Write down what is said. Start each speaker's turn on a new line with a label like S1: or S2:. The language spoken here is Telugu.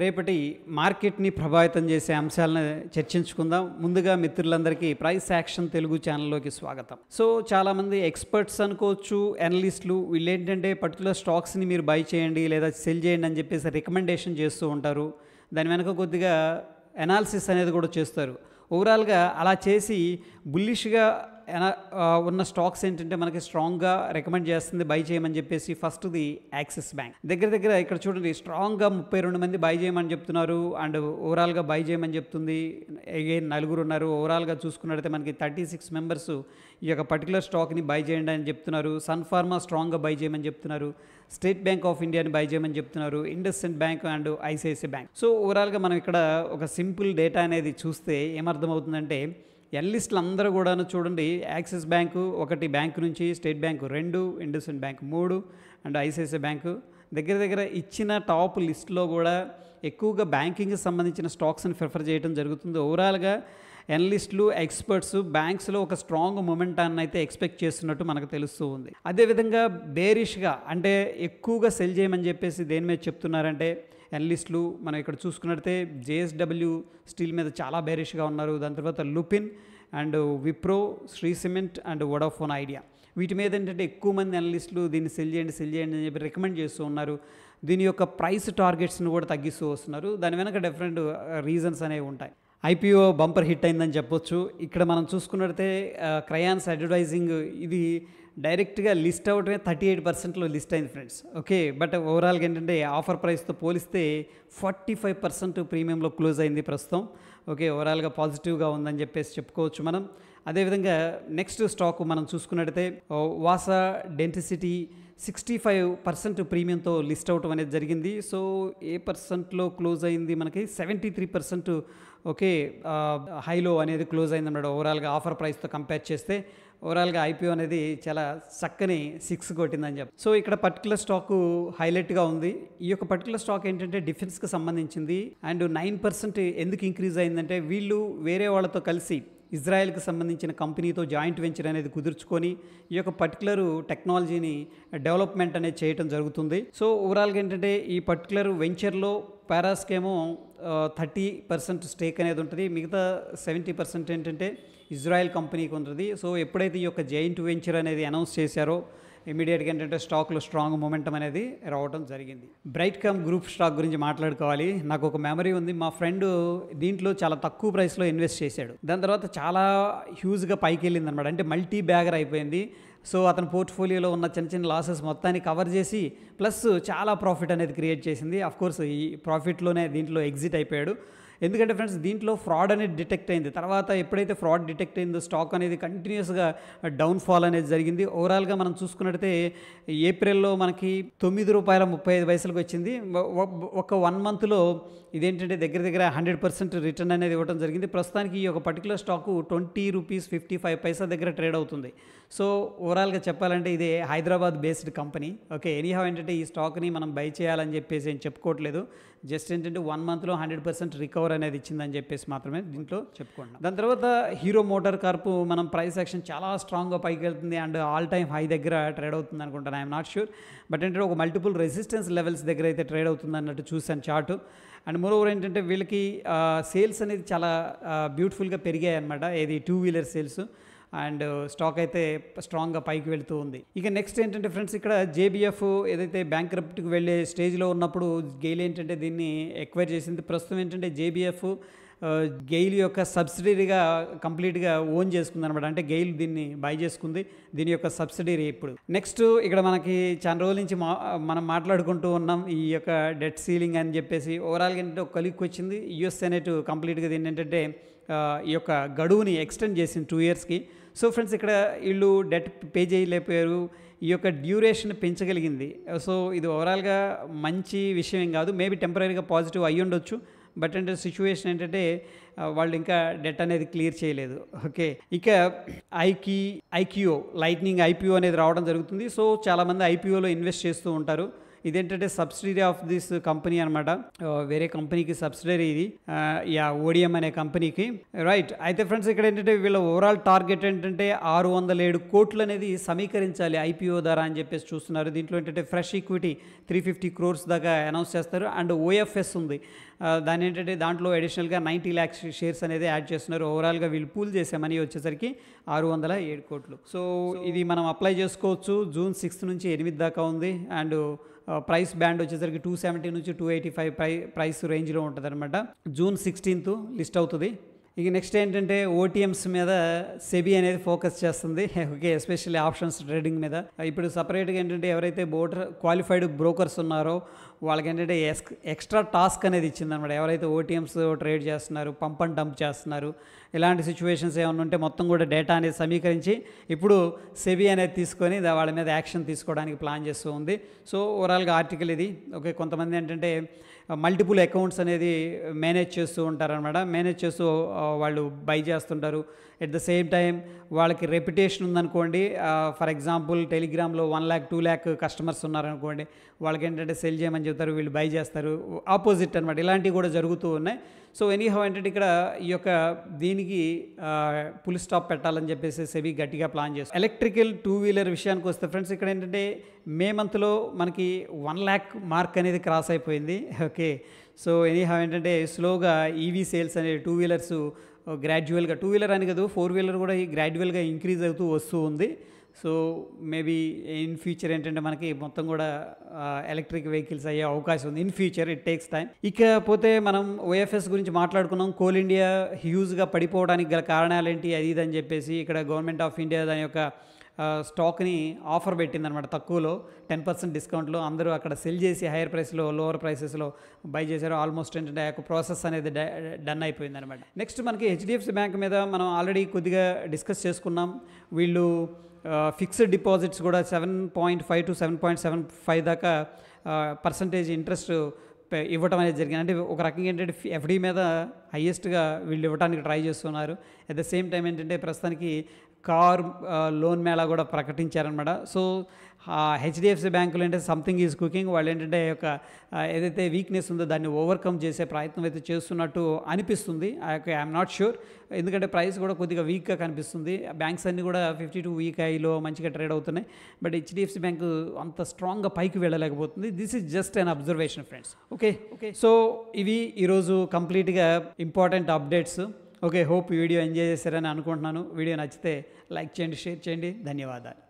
S1: రేపటి మార్కెట్ని ప్రభావితం చేసే అంశాలను చర్చించుకుందాం ముందుగా మిత్రులందరికీ ప్రైస్ యాక్షన్ తెలుగు ఛానల్లోకి స్వాగతం సో చాలామంది ఎక్స్పర్ట్స్ అనుకోవచ్చు అనలిస్టులు వీళ్ళు ఏంటంటే పర్టికులర్ స్టాక్స్ని మీరు బై చేయండి లేదా సెల్ చేయండి అని చెప్పేసి రికమెండేషన్ చేస్తూ ఉంటారు దాని వెనక కొద్దిగా అనాలిసిస్ అనేది కూడా చేస్తారు ఓవరాల్గా అలా చేసి బుల్లిష్గా ఎన ఆ, ఉన్న స్టాక్స్ ఏంటంటే మనకి స్ట్రాంగ్గా రికమెండ్ చేస్తుంది బై చేయమని చెప్పేసి ఫస్ట్ది యాక్సిస్ బ్యాంక్ దగ్గర దగ్గర ఇక్కడ చూడండి స్ట్రాంగ్గా ముప్పై రెండు మంది బై చేయమని చెప్తున్నారు అండ్ ఓవరాల్గా బై చేయమని చెప్తుంది అగైన్ నలుగురు ఉన్నారు ఓవరాల్గా చూసుకున్నట్టయితే మనకి థర్టీ సిక్స్ మెంబర్స్ ఈ యొక్క పర్టికులర్ స్టాక్ని బై చేయండి అని చెప్తున్నారు సన్ ఫార్మా స్ట్రాంగ్గా బై చేయమని చెప్తున్నారు స్టేట్ బ్యాంక్ ఆఫ్ ఇండియాని బై చేయమని చెప్తున్నారు IndusInd bank and ICICI bank so ఓవరాల్గా మనం ఇక్కడ ఒక సింపుల్ డేటా అనేది చూస్తే ఏమర్థమవుతుందంటే ఎన్లిస్టులు అందరూ కూడాను చూడండి యాక్సిస్ బ్యాంకు ఒకటి బ్యాంకు నుంచి స్టేట్ బ్యాంకు రెండు ఇండస్ఇండ్ బ్యాంక్ మూడు అండ్ ఐసిఐసిఐ బ్యాంకు దగ్గర దగ్గర ఇచ్చిన టాప్ లిస్ట్లో కూడా ఎక్కువగా బ్యాంకింగ్కి సంబంధించిన స్టాక్స్ని ప్రిఫర్ చేయడం జరుగుతుంది ఓవరాల్గా ఎనలిస్టులు ఎక్స్పర్ట్స్ బ్యాంక్స్లో ఒక స్ట్రాంగ్ మూమెంటాన్ని అయితే ఎక్స్పెక్ట్ చేస్తున్నట్టు మనకు తెలుస్తూ ఉంది అదేవిధంగా బేరిష్గా అంటే ఎక్కువగా సెల్ చేయమని చెప్పేసి దేని మీద చెప్తున్నారంటే ఎనలిస్టులు మనం ఇక్కడ చూసుకున్నట్టయితే జేఎస్డబ్ల్యూ స్టీల్ మీద చాలా బేరిష్గా ఉన్నారు దాని తర్వాత Lupin and Wipro Shree Cement and Vodafone Idea వీటి మీద ఏంటంటే ఎక్కువ మంది అనలిస్టులు దీన్ని సెల్ చేయండి సెల్ చేయండి అని చెప్పి రికమెండ్ చేస్తూ ఉన్నారు దీని యొక్క ప్రైస్ టార్గెట్స్ని కూడా తగ్గిస్తూ వస్తున్నారు దాని వెనక డిఫరెంట్ రీజన్స్ అనేవి ఉంటాయి ఐపీఓ బంపర్ హిట్ అయిందని చెప్పొచ్చు ఇక్కడ మనం చూసుకున్నట్టయితే క్రయాన్స్ అడ్వర్టైజింగ్ ఇది డైరెక్ట్గా లిస్ట్ అవటమే థర్టీ ఎయిట్ పర్సెంట్లో లిస్ట్ అయింది ఫ్రెండ్స్ ఓకే బట్ ఓవరాల్గా ఏంటంటే ఆఫర్ ప్రైస్తో పోలిస్తే ఫార్టీ ఫైవ్ పర్సెంట్ ప్రీమియంలో క్లోజ్ అయింది ప్రస్తుతం ఓకే ఓవరాల్గా పాజిటివ్గా ఉందని చెప్పేసి చెప్పుకోవచ్చు మనం అదేవిధంగా నెక్స్ట్ స్టాక్ మనం చూసుకున్నట్టయితే ఓ, Vasa Denticity sixty five percent ప్రీమియంతో లిస్ట్ అవటం అనేది జరిగింది సో ఏ పర్సెంట్లో క్లోజ్ అయింది మనకి సెవెంటీ త్రీ పర్సెంట్ ఓకే ఆ, హైలో అనేది క్లోజ్ అయింది అన్నమాట ఓవరాల్గా ఆఫర్ ప్రైస్తో కంపేర్ చేస్తే ఓవరాల్గా ఐపీఓ అనేది చాలా చక్కని సిక్స్ కొట్టిందని చెప్పి సో ఇక్కడ పర్టికులర్ స్టాక్ హైలైట్గా ఉంది ఈ యొక్క పర్టికులర్ స్టాక్ ఏంటంటే డిఫెన్స్కి సంబంధించింది అండ్ నైన్ పర్సెంట్ ఎందుకు ఇంక్రీజ్ అయిందంటే వీళ్ళు వేరే వాళ్ళతో కలిసి ఇజ్రాయెల్కి సంబంధించిన కంపెనీతో జాయింట్ వెంచర్ అనేది కుదుర్చుకొని ఈ యొక్క పర్టికులర్ టెక్నాలజీని డెవలప్మెంట్ అనేది చేయటం జరుగుతుంది సో ఓవరాల్గా ఏంటంటే ఈ పర్టికులర్ వెంచర్లో పారాస్కేమో థర్టీ పర్సెంట్ స్టేక్ అనేది ఉంటుంది మిగతా సెవెంటీ పర్సెంట్ ఏంటంటే ఇజ్రాయెల్ కంపెనీకి ఉంటుంది సో ఎప్పుడైతే ఈ యొక్క జాయింట్ వెంచర్ అనేది అనౌన్స్ చేశారో ఇమీడియట్గా ఏంటంటే స్టాక్లో స్ట్రాంగ్ మూమెంటం అనేది రావడం జరిగింది బ్రైట్ కమ్ గ్రూప్ స్టాక్ గురించి మాట్లాడుకోవాలి నాకు ఒక మెమరీ ఉంది మా ఫ్రెండ్ దీంట్లో చాలా తక్కువ ప్రైస్లో ఇన్వెస్ట్ చేశాడు దాని తర్వాత చాలా హ్యూజ్గా పైకి వెళ్ళింది అనమాట అంటే మల్టీ బ్యాగర్ అయిపోయింది సో అతని పోర్ట్ఫోలియోలో ఉన్న చిన్న చిన్న లాసెస్ మొత్తాన్ని కవర్ చేసి ప్లస్ చాలా ప్రాఫిట్ అనేది క్రియేట్ చేసింది అఫ్ కోర్స్ ఈ ప్రాఫిట్లోనే దీంట్లో ఎగ్జిట్ అయిపోయాడు ఎందుకంటే ఫ్రెండ్స్ దీంట్లో ఫ్రాడ్ అనేది డిటెక్ట్ అయింది తర్వాత ఎప్పుడైతే ఫ్రాడ్ డిటెక్ట్ అయిందో స్టాక్ అనేది కంటిన్యూస్గా డౌన్ఫాల్ అనేది జరిగింది ఓవరాల్గా మనం చూసుకున్నట్టయితే ఏప్రిల్లో మనకి తొమ్మిది రూపాయల ముప్పై ఐదు పైసలకు వచ్చింది ఒ- ఒ- ఒక వన్ మంత్లో ఇదేంటంటే దగ్గర దగ్గర హండ్రెడ్ పర్సెంట్ రిటర్న్ అనేది ఇవ్వడం జరిగింది ప్రస్తుతానికి ఈ యొక్క particular stock twenty rupees fifty five paisa దగ్గర ట్రేడ్ అవుతుంది సో ఓవరాల్గా చెప్పాలంటే ఇది Hyderabad based company okay anyhow ఏంటంటే ఈ స్టాక్ని మనం బై చేయాలని చెప్పేసి ఏం చెప్పుకోవట్లేదు జస్ట్ ఏంటంటే వన్ మంత్లో హండ్రెడ్ పర్సెంట్ రికవర్ అనేది ఇచ్చిందని చెప్పేసి మాత్రమే దీంట్లో చెప్పుకున్నాం దాని తర్వాత హీరో మోటార్ కార్పు మనం ప్రైస్ యాక్షన్ చాలా స్ట్రాంగ్గా పైకి వెళ్తుంది అండ్ ఆల్ టైమ్ హై దగ్గర ట్రేడ్ అవుతుంది అనుకుంటాను ఐఎమ్ నాట్ షూర్ బట్ ఏంటంటే ఒక మల్టిపుల్ రెసిస్టెన్స్ లెవెల్స్ దగ్గర అయితే ట్రేడ్ అవుతుంది అన్నట్టు చూశాను చార్ట్ అండ్ మోరోవర్ ఏంటంటే వీళ్ళకి సేల్స్ అనేది చాలా బ్యూటిఫుల్గా పెరిగాయి అనమాట ఏది two wheeler sales and stock అయితే స్ట్రాంగ్గా పైకి వెళ్తూ ఉంది ఇక నెక్స్ట్ ఏంటంటే ఫ్రెండ్స్ ఇక్కడ జేబిఎఫ్ ఏదైతే బ్యాంక్ క్రప్ట్కి వెళ్ళే స్టేజ్లో ఉన్నప్పుడు గెయిల్ ఏంటంటే దీన్ని ఎక్వైర్ చేసింది ప్రస్తుతం ఏంటంటే జేబిఎఫ్ గెయిల్ యొక్క సబ్సిడరీగా కంప్లీట్గా ఓన్ చేసుకుంది అనమాట అంటే గెయిల్ దీన్ని బై చేసుకుంది దీని యొక్క సబ్సిడరీ ఇప్పుడు నెక్స్ట్ ఇక్కడ మనకి చాలా రోజుల నుంచి మా మనం మాట్లాడుకుంటూ ఉన్నాం ఈ యొక్క డెట్ సీలింగ్ అని చెప్పేసి ఓవరాల్గా ఏంటంటే ఒక కలికి వచ్చింది యుఎస్ సెనెట్ కంప్లీట్గా దీన్ని ఏంటంటే ఆ, ఈ యొక్క గడువుని ఎక్స్టెండ్ చేసింది టూ ఇయర్స్కి సో ఫ్రెండ్స్ ఇక్కడ వీళ్ళు డెట్ పే చేయలేకపోయారు ఈ యొక్క డ్యూరేషన్ పెంచగలిగింది సో ఇది ఓవరాల్గా మంచి విషయం ఏం కాదు మేబీ టెంపరీగా పాజిటివ్ అయ్యి ఉండొచ్చు బట్ అంటే సిచ్యువేషన్ ఏంటంటే ఆ, వాళ్ళు ఇంకా డెట్ అనేది క్లియర్ చేయలేదు ఓకే ఇక ఐకి ఐక్యూఓ లైట్నింగ్ ఐపీఓ అనేది రావడం జరుగుతుంది సో చాలామంది ఐపీఓలో ఇన్వెస్ట్ చేస్తూ ఉంటారు ఇదేంటంటే సబ్సిడీ ఆఫ్ దిస్ కంపెనీ అనమాట వేరే కంపెనీకి సబ్సిడరీ ఇది ఆ, యా ఓడిఎం అనే కంపెనీకి రైట్ అయితే ఫ్రెండ్స్ ఇక్కడ ఏంటంటే వీళ్ళ ఓవరాల్ టార్గెట్ ఏంటంటే ఆరు వందల ఏడు కోట్లు అనేది సమీకరించాలి ఐపీఓ ధర అని చెప్పేసి చూస్తున్నారు దీంట్లో ఏంటంటే fresh equity three fifty crores దాకా అనౌన్స్ చేస్తారు అండ్ ఓఎఫ్ఎస్ ఉంది ఆ, దాని ఏంటంటే దాంట్లో అడిషనల్గా నైంటీ ల్యాక్స్ షేర్స్ అనేది యాడ్ చేస్తున్నారు ఓవరాల్గా వీళ్ళు పూల్ చేసే మనీ వచ్చేసరికి ఆరు వందల ఏడు కోట్లు సో ఇది మనం అప్లై చేసుకోవచ్చు జూన్ సిక్స్త్ నుంచి ఎనిమిది దాకా ఉంది అండ్ ప్రైస్ బ్యాండ్ వచ్చేసరికి టూ సెవెంటీ నుంచి టూ ఎయిటీ ఫైవ్ ప్రై ప్రైస్ రేంజ్లో ఉంటుంది అనమాట జూన్ సిక్స్టీన్త్ లిస్ట్ అవుతుంది ఇక నెక్స్ట్ ఏంటంటే ఓటీఎంస్ మీద సెబీ అనేది ఫోకస్ చేస్తుంది ఓకే ఎస్పెషల్లీ ఆప్షన్స్ ట్రేడింగ్ మీద ఇప్పుడు సపరేట్గా ఏంటంటే ఎవరైతే బోటర్ క్వాలిఫైడ్ బ్రోకర్స్ ఉన్నారో వాళ్ళకి ఏంటంటే ఎక్స్ ఎక్స్ట్రా టాస్క్ అనేది ఇచ్చిందనమాట ఎవరైతే ఓటీఎంస్ ట్రేడ్ చేస్తున్నారు పంప్ అండ్ డంప్ చేస్తున్నారు ఇలాంటి సిచ్యువేషన్స్ ఏమైనా ఉంటే మొత్తం కూడా డేటా అనేది సమీకరించి ఇప్పుడు సెబీ అనేది తీసుకొని దా- వాళ్ళ మీద యాక్షన్ తీసుకోవడానికి ప్లాన్ చేస్తూ ఉంది సో ఓవరాల్గా ఆర్టికల్ ఇది ఓకే కొంతమంది ఏంటంటే మల్టిపుల్ అకౌంట్స్ అనేది మేనేజ్ చేస్తూ ఉంటారనమాట మేనేజ్ చేస్తూ ఆ, వాళ్ళు బై చేస్తుంటారు ఎట్ ద సేమ్ టైం వాళ్ళకి రెప్యుటేషన్ ఉందనుకోండి ఫర్ ఎగ్జాంపుల్ టెలిగ్రామ్లో one lakh two lakh customers ఉన్నారనుకోండి వాళ్ళకి ఏంటంటే సెల్ చేయమని చెప్తారు వీళ్ళు బై చేస్తారు ఆపోజిట్ అనమాట ఇలాంటివి కూడా జరుగుతూ ఉన్నాయి సో ఎనీ హౌ ఏంటంటే ఇక్కడ ఈ యొక్క దీనికి పుల్ స్టాప్ పెట్టాలని చెప్పేసి సెబీ గట్టిగా ప్లాన్ చేస్తారు ఎలక్ట్రికల్ టూ వీలర్ విషయానికి వస్తే ఫ్రెండ్స్ ఇక్కడ ఏంటంటే మే మంత్లో మనకి వన్ ల్యాక్ మార్క్ అనేది క్రాస్ అయిపోయింది ఓకే సో ఎనీ హౌ ఏంటంటే స్లోగా ఈవీ సేల్స్ అనే టూ వీలర్స్ గ్రాడ్యువల్గా టూ వీలర్ అని కాదు ఫోర్ వీలర్ కూడా గ్రాడ్యువల్గా ఇంక్రీజ్ అవుతూ వస్తూ ఉంది సో మేబీ ఇన్ ఫ్యూచర్ ఏంటంటే మనకి మొత్తం కూడా ఎలక్ట్రిక్ వెహికల్స్ అయ్యే అవకాశం ఉంది in future it takes time ఇకపోతే మనం ఓఎఫ్ఎస్ గురించి మాట్లాడుకున్నాం కోల్ ఇండియా హ్యూజ్గా పడిపోవడానికి గల కారణాలు ఏంటి అది ఇది అని చెప్పేసి ఇక్కడ గవర్నమెంట్ ఆఫ్ ఇండియా దాని యొక్క ఆ, స్టాక్ని ఆఫర్ పెట్టిందనమాట తక్కువలో టెన్ పర్సెంట్ డిస్కౌంట్లో అందరూ అక్కడ సెల్ చేసి హైయర్ ప్రైస్లో లోవర్ ప్రైసెస్లో బై చేశారు ఆల్మోస్ట్ ఏంటంటే ఆ యొక్క ప్రాసెస్ అనేది డన్ అయిపోయింది అనమాట నెక్స్ట్ మనకి హెచ్డిఎఫ్సి బ్యాంక్ మీద మనం ఆల్రెడీ కొద్దిగా డిస్కస్ చేసుకున్నాం వీళ్ళు ఫిక్స్డ్ డిపాజిట్స్ కూడా seven point five to seven point seven five దాకా పర్సంటేజ్ ఇంట్రెస్ట్ పె- ఇవ్వటం అనేది జరిగింది అంటే ఒక రకంగా ఏంటంటే ఎఫ్డి మీద హయ్యెస్ట్గా వీళ్ళు ఇవ్వడానికి ట్రై చేస్తున్నారు అట్ ద సేమ్ టైం ఏంటంటే ప్రస్తుతానికి కార్ లోన్ మేళా కూడా ప్రకటించారనమాట సో హెచ్డిఎఫ్సి బ్యాంకులు అంటే సంథింగ్ ఈజ్ కుకింగ్ వాళ్ళు ఏంటంటే ఒక ఆ, ఏదైతే వీక్నెస్ ఉందో దాన్ని ఓవర్కమ్ చేసే ప్రయత్నం అయితే చేస్తున్నట్టు అనిపిస్తుంది ఆ యొక్క ఐఎమ్ నాట్ షూర్ ఎందుకంటే ప్రైస్ కూడా కొద్దిగా వీక్గా కనిపిస్తుంది బ్యాంక్స్ అన్నీ కూడా ఫిఫ్టీ టూ వీక్ ఐలో మంచిగా ట్రేడ్ అవుతున్నాయి బట్ హెచ్డిఎఫ్సి బ్యాంకు అంత స్ట్రాంగ్గా పైకి వెళ్ళలేకపోతుంది this is just an observation friends okay okay so ఇవి ఈరోజు కంప్లీట్గా important updates okay hope video enjoy చేశారని అనుకుంటున్నాను వీడియో నచ్చితే లైక్ చేయండి షేర్ చేయండి ధన్యవాదాలు